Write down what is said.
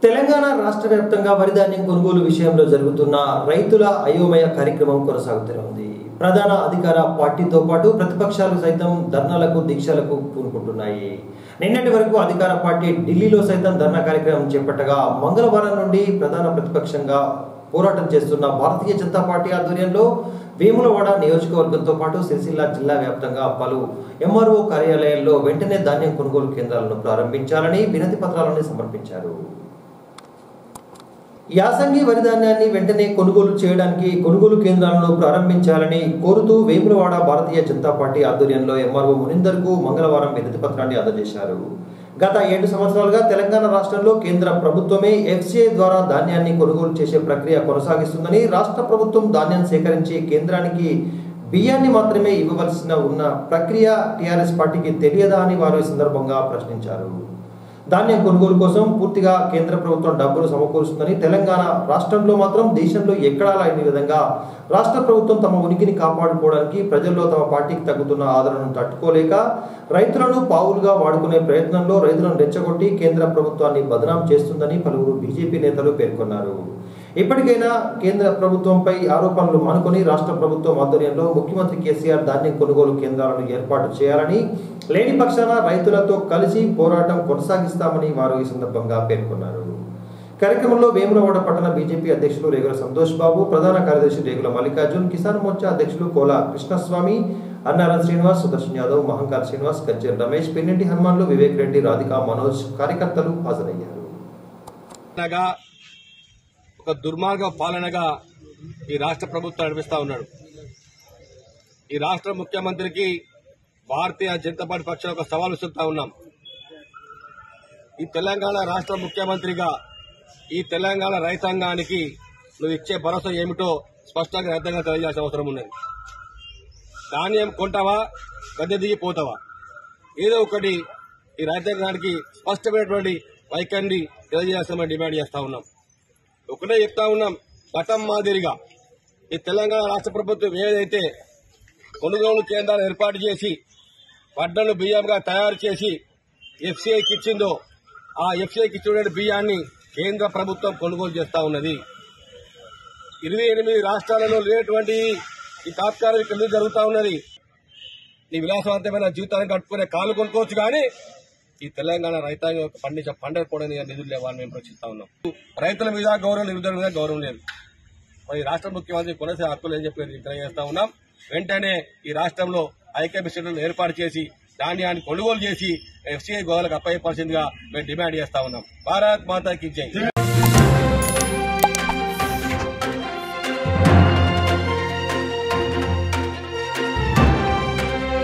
తెలంగాణ రాష్ట్ర వ్యాప్తంగా వరి ధాన్యం కొనుగోలు విషయంలో జరుగుతున్న రైతుల అయోమయ కార్యక్రమం కొనసాగుతూనే ఉంది ప్రధాన అధికార పార్టీతో పాటు ప్రతిపక్షాలు సైతం ధర్నాలకు దీక్షలకు పూనుకుంటున్నాయి నిన్నటి వరకు అధికార పార్టీ ఢిల్లీలో సైతం ధర్నా కార్యక్రమం చేపట్టగా మంగళవారం నుండి ప్రధాన ప్రతిపక్షంగా పోరాటం చేస్తున్న భారతీయ జనతా పార్టీ ఆధ్వర్యంలో వేములవాడ నియోజకవర్గంతో పాటు సిరిసిల్ల జిల్లా వ్యాప్తంగా పలు ఎంఆర్ఓ కార్యాలయాల్లో వెంటనే ధాన్యం కొనుగోలు కేంద్రాలను ప్రారంభించాలని వినతి పత్రాలను సమర్పించారు యాసంగి వరి ధాన్యాన్ని వెంటనే కొనుగోలు చేయడానికి కొనుగోలు కేంద్రాలను ప్రారంభించాలని కోరుతూ వేములవాడ భారతీయ జనతా పార్టీ ఆధ్వర్యంలో ఎంఆర్ఓ మునిందర్ కు మంగళవారం వినతి పత్రాన్ని అందజేశారు గత ఏడు సంవత్సరాలుగా తెలంగాణ రాష్ట్రంలో కేంద్ర ప్రభుత్వమే ఎఫ్సిఐ ద్వారా ధాన్యాన్ని కొనుగోలు చేసే ప్రక్రియ కొనసాగిస్తుందని రాష్ట్ర ప్రభుత్వం ధాన్యం సేకరించి కేంద్రానికి బియ్యాన్ని మాత్రమే ఇవ్వవలసిన ఉన్న ప్రక్రియ టీఆర్ఎస్ పార్టీకి తెలియదా అని వారు ఈ సందర్భంగా ప్రశ్నించారు ధాన్యం కొనుగోలు కోసం పూర్తిగా కేంద్ర ప్రభుత్వం డబ్బులు సమకూరుస్తుందని తెలంగాణ రాష్ట్రంలో మాత్రం దేశంలో ఎక్కడా లేని విధంగా రాష్ట్ర ప్రభుత్వం తమ ఉనికిని కాపాడుకోవడానికి ప్రజల్లో తమ పార్టీకి తగ్గుతున్న ఆదరణను తట్టుకోలేక రైతులను పావులుగా వాడుకునే ప్రయత్నంలో రైతులను రెచ్చగొట్టి కేంద్ర ప్రభుత్వాన్ని బదనాం చేస్తుందని పలువురు బీజేపీ నేతలు పేర్కొన్నారు ఇప్పటికైనా కేంద్ర ప్రభుత్వంపై ఆరోపణలు మానుకొని రాష్ట్ర ప్రభుత్వం ఆధ్వర్యంలో ముఖ్యమంత్రి కేసీఆర్ ధాన్యం కొనుగోలు కేంద్రాలను ఏర్పాటు చేయాలని లేని పక్షాన రైతులతో కలిసి పోరాటం కొనసాగిస్తామని వారు ఈ సందర్భంగా పేర్కొన్నారు కార్యక్రమంలో వేములవాడ పట్టణ బీజేపీ అధ్యక్షులు రేగుల సంతోష్ బాబు ప్రధాన కార్యదర్శి రేగుల మల్లికార్జున్ కిసాన్ మోర్చా అధ్యక్షులు కోల కృష్ణస్వామి అన్నారం శ్రీనివాస్ సుదర్శన్ యాదవ్ మహంకార్ శ్రీనివాస్ గజ్జర్ రమేష్ పిన్నెంటి హనుమాన్లు వివేక్ రెడ్డి రాధికా మనోజ్ కార్యకర్తలు హాజరయ్యారు పాలనగా ఒక దుర్మార్గ పాలనగా ఈ రాష్ట్ర ప్రభుత్వం నడిపిస్తా ఉన్నాడు ఈ రాష్ట్ర ముఖ్యమంత్రికి భారతీయ జనతా పార్టీ పక్షాన ఒక సవాల్ విసురుతా ఉన్నాం ఈ తెలంగాణ రాష్ట్ర ముఖ్యమంత్రిగా ఈ తెలంగాణ రైతాంగానికి నువ్వు ఇచ్చే భరోసా ఏమిటో స్పష్టంగా రైతంగా తెలియజేయాల్సిన అవసరం ఉన్నది ధాన్యం కొంటావా గద్దె దిగి పోతావా ఏదో ఒకటి ఈ రైతాంగానికి స్పష్టమైనటువంటి వైఖరిని తెలియజేస్తామని డిమాండ్ చేస్తా ఉన్నాం ఒకటే చెప్తా ఉన్నాం గతం మాదిరిగా ఈ తెలంగాణ రాష్ట్ర ప్రభుత్వం ఏదైతే కొనుగోలు కేంద్రాలు ఏర్పాటు చేసి వడ్డను బియ్యంగా తయారు చేసి ఎఫ్సీఐకి ఇచ్చిందో ఆ ఎఫ్సీఐకి ఇచ్చిన బియ్యాన్ని కేంద్ర ప్రభుత్వం కొనుగోలు చేస్తా ఉన్నది ఇరవై ఎనిమిది రాష్ట్రాలలో లేనటువంటి ఈ తాత్కాలిక ఎందుకు జరుగుతా ఉన్నది నీ విలాసవంతమైన జీవితాన్ని కట్టుకునే కాలు కొనుక్కోవచ్చు కానీ ఈ తెలంగాణ రైతాంగం యొక్క పండించే పంటలు కూడా నిధులు లేవని మేము ప్రశ్నిస్తా ఉన్నాం రైతుల మీద గౌరవం నిరుద్యోగుల మీద గౌరవం లేదు మరి ఈ రాష్ట్ర ముఖ్యమంత్రి కొనసాగే హక్కులు ఏం చెప్పి తెలియజేస్తా ఉన్నాం వెంటనే ఈ రాష్ట్రంలో ఐకేపీ సెంటర్లు ఏర్పాటు చేసి ధాన్యాన్ని కొనుగోలు చేసి ఎఫ్సీఐ గోవాలకు అప్పయ్యపరిచిందిగా మేము డిమాండ్ చేస్తా ఉన్నాం భారత్ మాతాకి జై